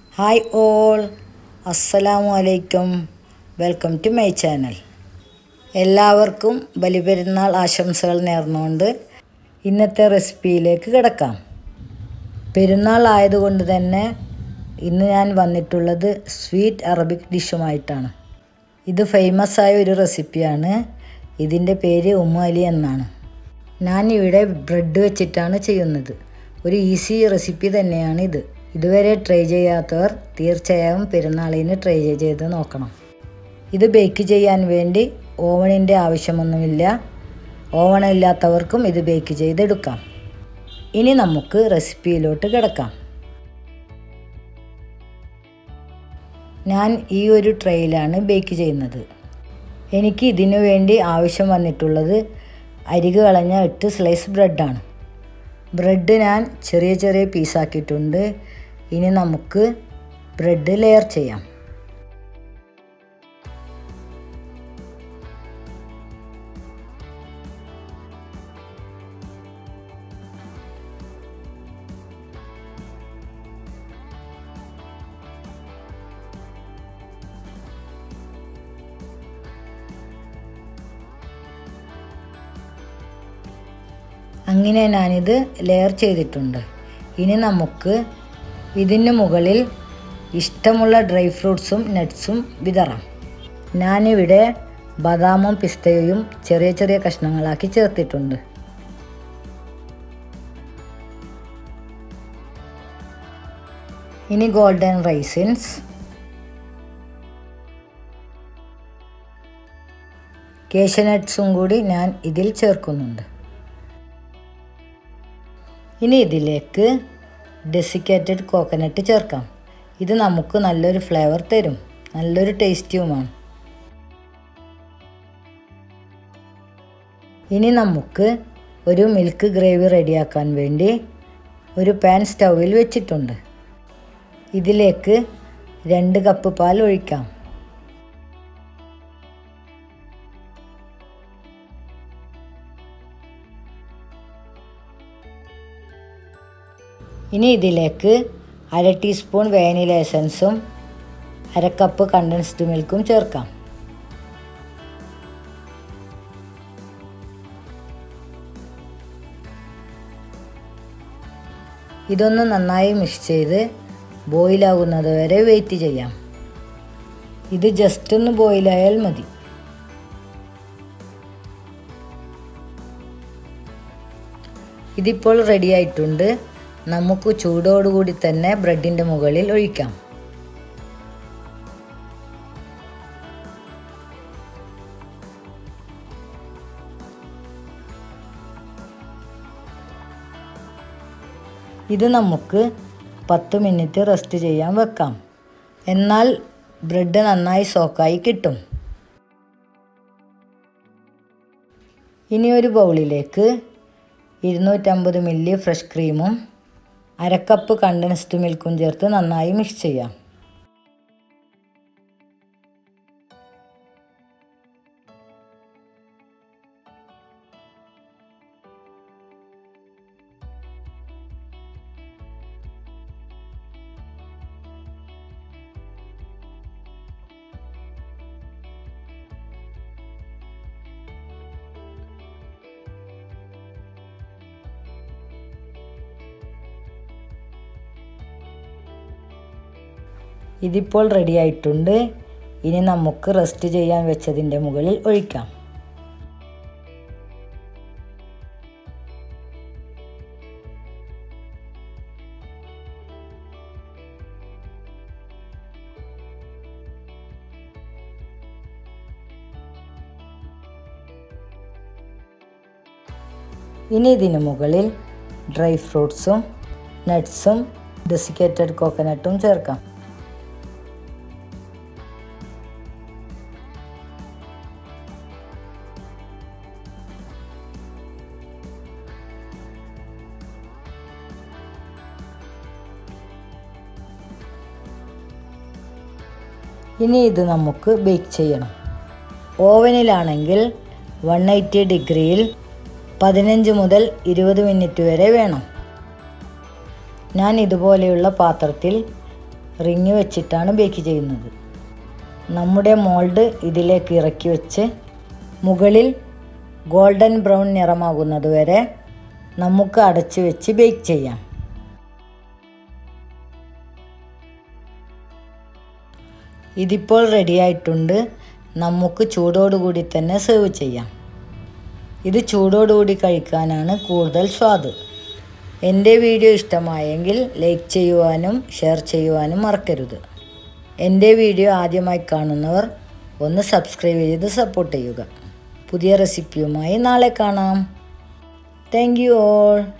hi all അസ്സലാമു അലൈക്കും welcome to my channel എല്ലാവർക്കും ബലിപെരുന്നാൾ ആശംസകൾ നേർന്നുകൊണ്ട് ഇന്നത്തെ റെസിപ്പിയിലേക്ക് കിടക്കാം പെരുന്നാൾ ആയതുകൊണ്ട് തന്നെ ഇന്ന് ഞാൻ വന്നിട്ടുള്ളത് സ്വീറ്റ് അറബിക് ഡിഷുമായിട്ടാണ് ഇത് ഫേമസ് ആയ ഒരു റെസിപ്പിയാണ് ഇതിൻ്റെ പേര് ഉമ്മ അലി എന്നാണ് ഞാൻ ഇവിടെ ബ്രെഡ് വെച്ചിട്ടാണ് ചെയ്യുന്നത് ഒരു ഈസി റെസിപ്പി തന്നെയാണ് ഇത് ഇതുവരെ ട്രൈ ചെയ്യാത്തവർ തീർച്ചയായും പെരുന്നാളിന് ട്രൈ ചെയ്ത് നോക്കണം ഇത് ബേക്ക് ചെയ്യാൻ വേണ്ടി ഓവണിൻ്റെ ആവശ്യമൊന്നുമില്ല ഓവൺ ഇല്ലാത്തവർക്കും ഇത് ബേക്ക് ചെയ്തെടുക്കാം ഇനി നമുക്ക് റെസിപ്പിയിലോട്ട് കിടക്കാം ഞാൻ ഈ ഒരു ട്രെയിലാണ് ബേക്ക് ചെയ്യുന്നത് എനിക്ക് ഇതിനു വേണ്ടി ആവശ്യം വന്നിട്ടുള്ളത് അരികു കളഞ്ഞ എട്ട് സ്ലൈസ് ബ്രെഡാണ് ബ്രെഡ് ഞാൻ ചെറിയ ചെറിയ പീസാക്കിയിട്ടുണ്ട് ഇനി നമുക്ക് ബ്രെഡ് ലെയർ ചെയ്യാം അങ്ങനെ ഞാനിത് ലെയർ ചെയ്തിട്ടുണ്ട് ഇനി നമുക്ക് ഇതിന് മുകളിൽ ഇഷ്ടമുള്ള ഡ്രൈ ഫ്രൂട്ട്സും നട്ട്സും വിതറാം ഞാനിവിടെ ബദാമും പിസ്തയും ചെറിയ ചെറിയ കഷ്ണങ്ങളാക്കി ചേർത്തിട്ടുണ്ട് ഇനി ഗോൾഡൻ റൈസിൻസ് കേശനട്ട്സും കൂടി ഞാൻ ഇതിൽ ചേർക്കുന്നുണ്ട് ഇനി ഇതിലേക്ക് ഡെസിക്കേറ്റഡ് കോക്കനട്ട് ചേർക്കാം ഇത് നമുക്ക് നല്ലൊരു ഫ്ലേവർ തരും നല്ലൊരു ടേസ്റ്റിയുമാണ് ഇനി നമുക്ക് ഒരു മിൽക്ക് ഗ്രേവി റെഡിയാക്കാൻ വേണ്ടി ഒരു പാൻ സ്റ്റൗവിൽ വെച്ചിട്ടുണ്ട് ഇതിലേക്ക് രണ്ട് കപ്പ് പാൽ ഒഴിക്കാം ഇനി ഇതിലേക്ക് അര ടീസ്പൂൺ വാനില എസൻസും അര കപ്പ് കണ്ടൻസ്ഡ് മിൽക്കും ചേർക്കാം ഇതൊന്ന് നന്നായി മിക്സ് ചെയ്ത് ബോയിലാകുന്നത് വരെ വെയിറ്റ് ചെയ്യാം ഇത് ജസ്റ്റ് ഒന്ന് ബോയിലായാൽ മതി ഇതിപ്പോൾ റെഡി ആയിട്ടുണ്ട് നമുക്ക് ചൂടോടുകൂടി തന്നെ ബ്രെഡിൻ്റെ മുകളിൽ ഒഴിക്കാം ഇത് നമുക്ക് പത്ത് മിനിറ്റ് റെസ്റ്റ് ചെയ്യാൻ വെക്കാം എന്നാൽ ബ്രെഡ് നന്നായി സോക്കായി കിട്ടും ഇനി ഒരു ബൗളിലേക്ക് ഇരുന്നൂറ്റമ്പത് മില്ലി ഫ്രഷ് ക്രീമും അരക്കപ്പ് കണ്ടൻസ്ഡ് മിൽക്കും ചേർത്ത് നന്നായി മിക്സ് ചെയ്യാം ഇതിപ്പോൾ റെഡി ആയിട്ടുണ്ട് ഇനി നമുക്ക് റെസ്റ്റ് ചെയ്യാൻ വെച്ചതിൻ്റെ മുകളിൽ ഒഴിക്കാം ഇനി ഇതിന് മുകളിൽ ഡ്രൈ ഫ്രൂട്ട്സും നട്ട്സും ഡെസിക്കേറ്റഡ് കോക്കനട്ടും ചേർക്കാം ഇനി ഇത് നമുക്ക് ബേക്ക് ചെയ്യണം ഓവനിലാണെങ്കിൽ വൺ എയ്റ്റി ഡിഗ്രിയിൽ പതിനഞ്ച് മുതൽ ഇരുപത് മിനിറ്റ് വരെ വേണം ഞാൻ ഇതുപോലെയുള്ള പാത്രത്തിൽ റിങ് വെച്ചിട്ടാണ് ബേക്ക് ചെയ്യുന്നത് നമ്മുടെ മോൾഡ് ഇതിലേക്ക് ഇറക്കി വെച്ച് മുകളിൽ ഗോൾഡൻ ബ്രൗൺ നിറമാകുന്നത് വരെ നമുക്ക് അടച്ചു വെച്ച് ബേക്ക് ചെയ്യാം ഇതിപ്പോൾ റെഡിയായിട്ടുണ്ട് നമുക്ക് ചൂടോടുകൂടി തന്നെ സെർവ് ചെയ്യാം ഇത് ചൂടോടുകൂടി കഴിക്കാനാണ് കൂടുതൽ സ്വാദ് എൻ്റെ വീഡിയോ ഇഷ്ടമായെങ്കിൽ ലൈക്ക് ചെയ്യുവാനും ഷെയർ ചെയ്യുവാനും മറക്കരുത് എൻ്റെ വീഡിയോ ആദ്യമായി കാണുന്നവർ ഒന്ന് സബ്സ്ക്രൈബ് ചെയ്ത് സപ്പോർട്ട് ചെയ്യുക പുതിയ റെസിപ്പിയുമായി നാളെ കാണാം താങ്ക് യു ഓൾ